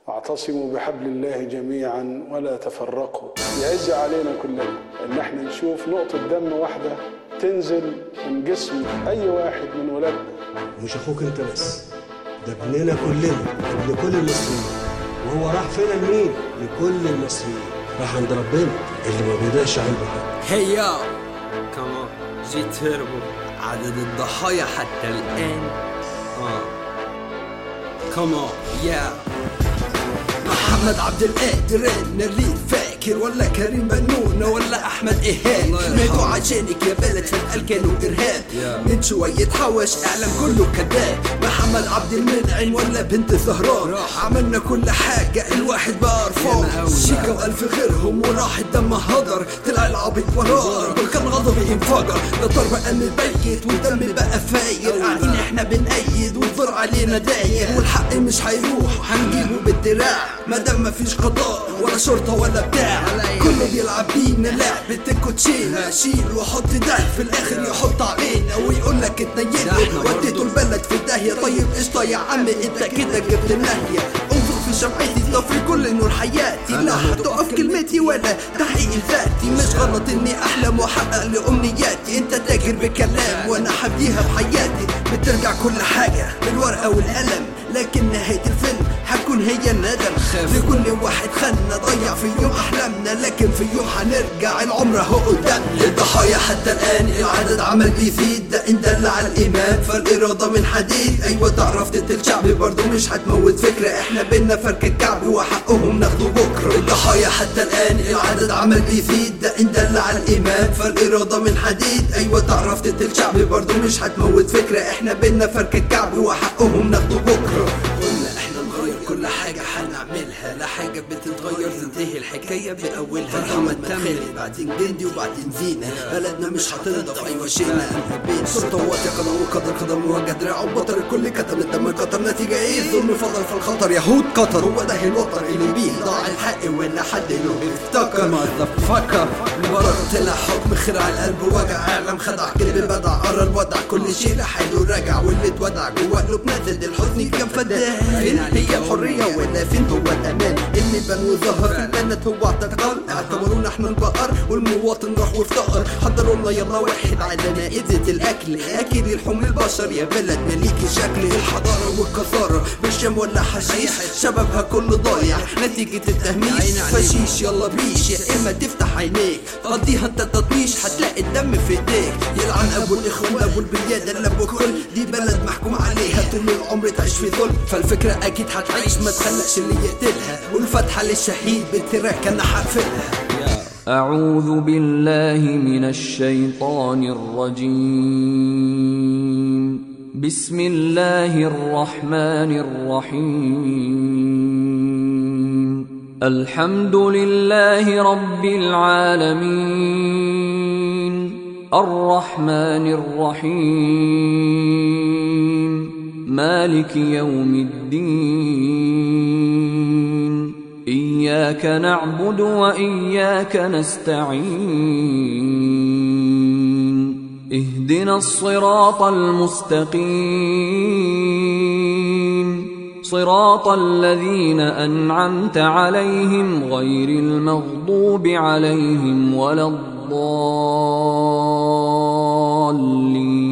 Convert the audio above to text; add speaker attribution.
Speaker 1: واعتصموا بحبل الله جميعا ولا تفرقوا يعز علينا كلنا ان احنا نشوف نقطة دم واحدة تنزل من جسم اي واحد من ولادنا
Speaker 2: مش اخوك انت بس ده ابننا كلنا ابن كل المصريين وهو راح فين لمين لكل المصريين راح عند ربنا اللي ما بيضيعش عنده حد
Speaker 3: هيا كمان جي تيربو عدد الضحايا حتى الآن آه كمان يا محمد عبد القادر النريد فاكر ولا كريم بنونة ولا احمد ايهاب ماتوا عشانك يا بلد فجأة كانوا ارهاب من شوية حوش اعلام كله كذاب محمد عبد المنعم ولا بنت زهران عملنا كل حاجة الواحد بقى قرفان شيكا والف غيرهم وراح الدم هدر طلع العبيط وراه كان غضبي انفجر ده طرب قلب بيت والدم بقى فاير قاعدين احنا بنأيد والفرع علينا داير والحق مش هيروح هنجيبه بالدراع مادام مفيش قضاء ولا شرطة ولا بتاع كله بيلعب بينا لعبة الكوتشينة شيل وحط ده في الاخر يحط علينا ويقول لك اتنيلوا وديتوا البلد في داهية طيب قشطة يا عم انت كده جبت النهية انظر في شمعتي طفي كل نور حياتي لا هتقف كلمتي ولا تحقيق ذاتي مش غلط اني احلم واحقق لامنياتي انت تاجر بكلام وانا حبديها بحياتي بترجع كل حاجة بالورقة والقلم لكن نهاية الفيلم حتكون هي الندم لكل واحد خلنا ضيع في يوم احلامنا لكن في يوم حنرجع العمر اهو قدامنا الضحايا حتى الان العدد عمل بيزيد ده ان دل على الايمان فالاراده من حديد ايوه تعرف تقتل شعبي برضه مش هتموت فكره احنا بينا فرك الكعب وحقهم ناخده بكره الضحايا حتى الان العدد عمل بيزيد ده ان دل على الايمان فالاراده من حديد ايوه تعرف تقتل شعبي برضه مش هتموت فكره احنا بينا فرك الكعب وحقهم ناخده بكره قلنا احنا نغير كل حاجة حنعملها لا حاجة بتتغير تنتهي الحكاية بأولها محمد مخالي بعدين جندي وبعدين زينة بلدنا مش هتنضف أيوة شينا بين صرت وقت قدم وقدر قدم وجه دراع وبطل الكل كتم الدم كتر نتيجة ايه الظلم فضل في الخطر يهود قطر هو ده الوطن اللي بيه ضاع الحق ولا حد له افتكر ماذا فكر الورق طلع حكم خرع القلب وجع اعلم خدع كذب بدع قرر الوضع كل شيء لحاله رجع واللي اتودع جوا قلوبنا ضد الحزن كان فداه فين هي الحرية ولا فين هو الأمان اللي بان وظهر في البنات هو اعتقال اعتبرونا احنا البقر والمواطن راح وافتقر حضروا لنا يلا واحد على مائدة الأكل أكيد الحمل البشر يا بلد مليكي شكل الحضارة والكثارة بالشام ولا حشيش شبابها كله ضايع نتيجة التهميش فشيش يلا بيش يا إما تفتح عينيك قضيها انت تطنيش هتلاقي الدم في ايديك يلعن أبو الإخوان أبو البليادة اللي أبو كل دي بلد محكوم عليها طول العمر تعيش في ظلم فالفكرة أكيد هتعيش ما تخلقش اللي يقتلها والفتحة للشهيد بالتراك أنا حقفلها
Speaker 4: أعوذ بالله من الشيطان الرجيم بسم الله الرحمن الرحيم الحمد لله رب العالمين الرحمن الرحيم مالك يوم الدين إياك نعبد وإياك نستعين اهدنا الصراط المستقيم صراط الذين أنعمت عليهم غير المغضوب عليهم ولا الضالين